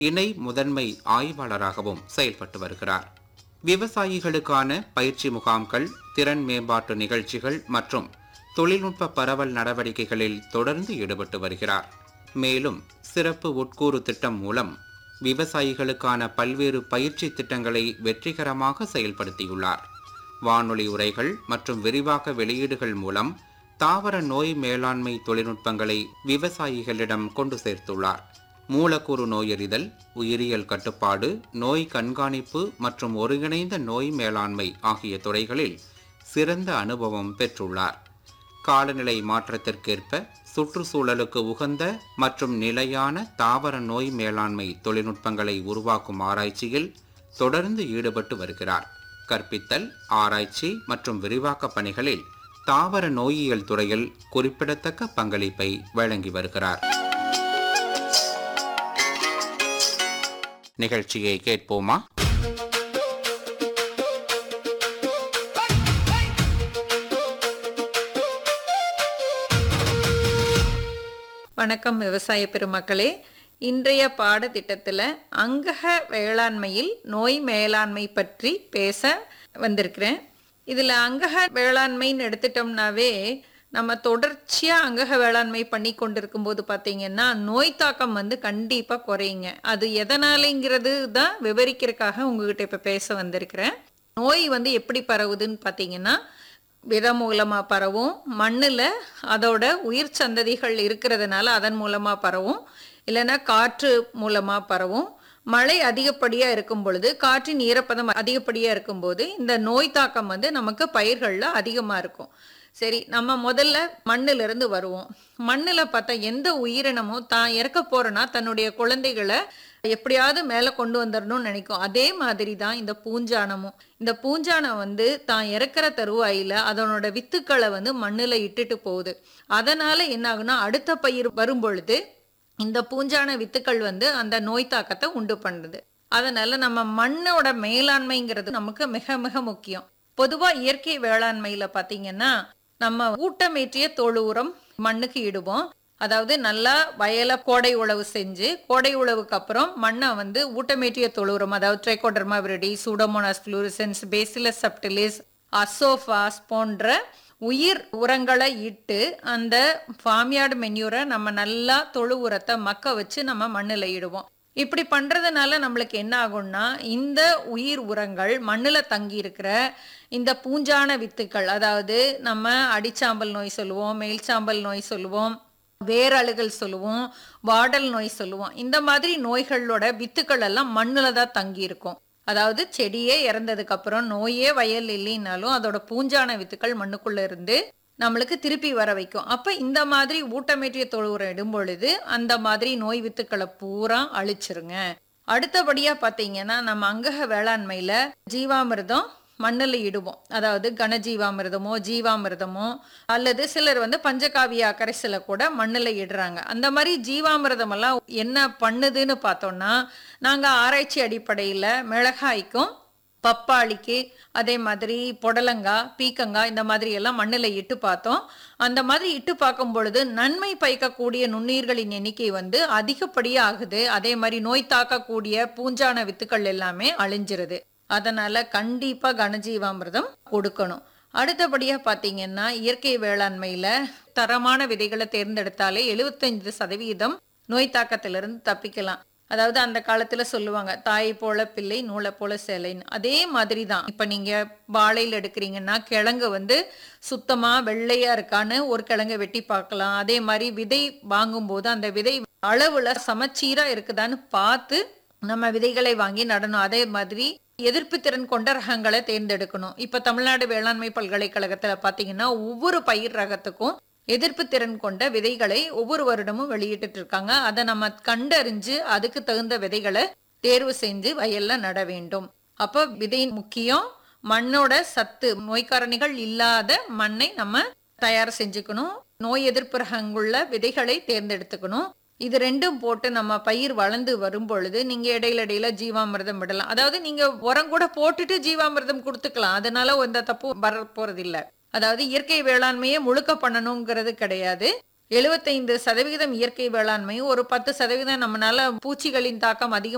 இணை முதன்மை ஆய்வாளராகவும் செயல்பட்டு வருகிறார் விவசாயிகளுக்கான பயிற்சி முகாம்கள் திறன் மேம்பாட்டு நிகழ்ச்சிகள் மற்றும் தொழில்நுட்ப பரவல் நடவடிக்கைகளில் தொடர்ந்து ஈடுபட்டு வருகிறார் மேலும் சிறப்பு உட்கூறு திட்டம் மூலம் விவசாயிகளுக்கான பல்வேறு பயிற்சி திட்டங்களை வெற்றிகரமாக செயல்படுத்தியுள்ளார் வானொலி உரைகள் மற்றும் விரிவாக்க வெளியீடுகள் மூலம் தாவர நோய் மேலாண்மை தொழில்நுட்பங்களை விவசாயிகளிடம் கொண்டு சேர்த்துள்ளார் மூலக்கூறு நோயறிதல் உயிரியல் கட்டுப்பாடு நோய் கண்காணிப்பு மற்றும் ஒருங்கிணைந்த நோய் மேலாண்மை ஆகிய துறைகளில் சிறந்த அனுபவம் பெற்றுள்ளார் காலநிலை மாற்றத்திற்கேற்ப சுற்றுச்சூழலுக்கு உகந்த மற்றும் நிலையான தாவர நோய் மேலாண்மை தொழில்நுட்பங்களை உருவாக்கும் ஆராய்ச்சியில் தொடர்ந்து ஈடுபட்டு வருகிறார் கற்பித்தல் ஆராய்ச்சி மற்றும் விரிவாக்க பணிகளில் தாவர நோயியல் துறையில் குறிப்பிடத்தக்க பங்களிப்பை வழங்கி வருகிறார் நிகழ்ச்சியை கேட்போமா வணக்கம் விவசாய பெருமக்களே இன்றைய பாடத்திட்டத்தில் அங்கக வேளாண்மையில் நோய் மேலாண்மை பற்றி பேச வந்திருக்கிறேன் இதில் அங்கக வேளாண்மைன்னு எடுத்துட்டோம்னாவே நம்ம தொடர்ச்சியாக அங்கக வேளாண்மை பண்ணி கொண்டிருக்கும் போது பார்த்தீங்கன்னா நோய் தாக்கம் வந்து கண்டிப்பாக குறையுங்க அது எதனாலங்கிறது தான் விவரிக்கிறதுக்காக உங்ககிட்ட இப்போ பேச வந்திருக்கிறேன் நோய் வந்து எப்படி பரவுதுன்னு பார்த்தீங்கன்னா வித மூலமாக பரவும் மண்ணில் அதோட உயிர் சந்ததிகள் இருக்கிறதுனால அதன் மூலமாக பரவும் இல்லைன்னா காற்று மூலமாக பரவும் மழை அதிகப்படியாக இருக்கும் பொழுது காற்றின் ஈரப்பதம் அதிகப்படியாக இருக்கும்போது இந்த நோய் தாக்கம் வந்து நமக்கு பயிர்களில் அதிகமாக இருக்கும் சரி நம்ம முதல்ல மண்ணிலிருந்து வருவோம் மண்ணில் பார்த்தா எந்த உயிரினமும் தான் இறக்க போறேன்னா தன்னுடைய குழந்தைகளை எப்படியாவது மேலே கொண்டு வந்துடணும்னு நினைக்கும் அதே மாதிரி தான் இந்த பூஞ்சானமும் இந்த பூஞ்சானம் வந்து தான் இறக்குற தருவாயில அதனோட வித்துக்களை வந்து மண்ணில் இட்டுட்டு போகுது அதனால என்ன ஆகுனா அடுத்த பயிர் வரும் பொழுது இந்த பூஞ்சான வித்துக்கள் வந்து அந்த நோய் தாக்கத்தை உண்டு பண்ணுது அதனால நம்ம மண்ணோட மேலாண்மைங்கிறது நமக்கு மிக மிக முக்கியம் பொதுவா இயற்கை வேளாண்மையில பாத்தீங்கன்னா நம்ம ஊட்டமேற்றிய தொழு உரம் மண்ணுக்கு இடுவோம் அதாவது நல்லா வயலை கோடை உழவு செஞ்சு கோடை உழவுக்கு அப்புறம் மண்ணை வந்து ஊட்டமேற்றிய தொழு உரம் அதாவது Trichoderma viride Pseudomonas fluorescens Bacillus subtilis Azophos போன்ற உயிர் உரங்களை இட்டு அந்த ஃபார்ம்யார்டு மென்யூரை நம்ம நல்லா தொழு உரத்தை மக்க வச்சு நம்ம மண்ணில் இடுவோம் இப்படி பண்றதுனால நம்மளுக்கு என்ன ஆகும்னா இந்த உயிர் உரங்கள் மண்ணில் தங்கி இருக்கிற இந்த பூஞ்சான வித்துக்கள் அதாவது நம்ம அடிச்சாம்பல் நோய் சொல்லுவோம் மேல்சாம்பல் நோய் சொல்லுவோம் வேரழுகல் சொல்லுவோம் வாடல் நோய் சொல்லுவோம் இந்த மாதிரி நோய்களோட வித்துக்கள் எல்லாம் மண்ணில் தான் தங்கி இருக்கும் அதாவது செடியே இறந்ததுக்கு அப்புறம் நோயே வயல் இல்லைன்னாலும் அதோட பூஞ்சான வித்துக்கள் மண்ணுக்குள்ள இருந்து நம்மளுக்கு திருப்பி வர வைக்கும் அப்ப இந்த மாதிரி ஊட்டமேற்றிய தொழு உரம் இடும் பொழுது அந்த மாதிரி நோய் வித்துக்களை பூரா அழிச்சிருங்க அடுத்தபடியா பாத்தீங்கன்னா நம்ம அங்கக வேளாண்மையில ஜீவாமிர்தம் மண்ணில் இடுவோம் அதாவது கனஜீவாமிர்தமோ ஜீவாமிர்தமோ அல்லது சிலர் வந்து பஞ்சகாவியா கரைசலை கூட மண்ணில் இடுறாங்க அந்த மாதிரி ஜீவாமிர்தம் எல்லாம் என்ன பண்ணுதுன்னு பார்த்தோம்னா நாங்கள் ஆராய்ச்சி அடிப்படையில் மிளகாய்க்கும் பப்பாளிக்கு அதே மாதிரி புடலங்காய் பீக்கங்காய் இந்த மாதிரி எல்லாம் மண்ணில் இட்டு பார்த்தோம் அந்த மாதிரி இட்டு பார்க்கும் பொழுது நன்மை பயக்கக்கூடிய நுண்ணுயிர்களின் எண்ணிக்கை வந்து அதிகப்படியாக ஆகுது அதே மாதிரி நோய் தாக்கக்கூடிய பூஞ்சான வித்துக்கள் எல்லாமே அழிஞ்சிருது அதனால கண்டிப்பா கனஜீவாமிர்தம் கொடுக்கணும் அடுத்தபடியா பாத்தீங்கன்னா இயற்கை வேளாண்மையில தரமான விதைகளை தேர்ந்தெடுத்தாலே எழுபத்தஞ்சு சதவீதம் நோய் தாக்கத்திலிருந்து தப்பிக்கலாம் அதாவது அந்த காலத்துல சொல்லுவாங்க தாய் போல பிள்ளை நூலை போல சேலைன்னு அதே மாதிரி தான் இப்ப நீங்க வாழையில் எடுக்கிறீங்கன்னா கிழங்கு வந்து சுத்தமா வெள்ளையா இருக்கான்னு ஒரு கிழங்கை வெட்டி பார்க்கலாம் அதே மாதிரி விதை வாங்கும்போது அந்த விதை அளவுல சமச்சீரா இருக்குதான்னு பார்த்து நம்ம விதைகளை வாங்கி நடணும் அதே மாதிரி எதிர்ப்பு திறன் கொண்ட ரகங்களை தேர்ந்தெடுக்கணும் இப்ப தமிழ்நாடு வேளாண்மை பல்கலைக்கழகத்துல பாத்தீங்கன்னா ஒவ்வொரு பயிர் ரகத்துக்கும் எதிர்ப்பு திறன் கொண்ட விதைகளை ஒவ்வொரு வருடமும் வெளியிட்டு இருக்காங்க அதை நம்ம கண்டறிஞ்சு அதுக்கு தகுந்த விதைகளை தேர்வு செஞ்சு வயல்ல நட வேண்டும் அப்ப விதை முக்கியம் மண்ணோட சத்து நோய்க்காரணிகள் இல்லாத மண்ணை நம்ம தயார் செஞ்சுக்கணும் நோய் எதிர்ப்பு ரகங்குள்ள விதைகளை தேர்ந்தெடுத்துக்கணும் இது ரெண்டும் போட்டு நம்ம பயிர் வளர்ந்து வரும் பொழுது நீங்க இடையில இடையில ஜீவாமிர்தம் விடலாம் அதாவது நீங்க உரம் கூட போட்டுட்டு ஜீவாமிர்தம் கொடுத்துக்கலாம் அதனால எந்த தப்பும் வர போறது இல்ல அதாவது இயற்கை வேளாண்மையை முழுக்க பண்ணணுங்கிறது கிடையாது எழுபத்தைந்து சதவிகிதம் இயற்கை வேளாண்மையும் ஒரு பத்து சதவீதம் நம்மளால பூச்சிகளின் தாக்கம் அதிகம்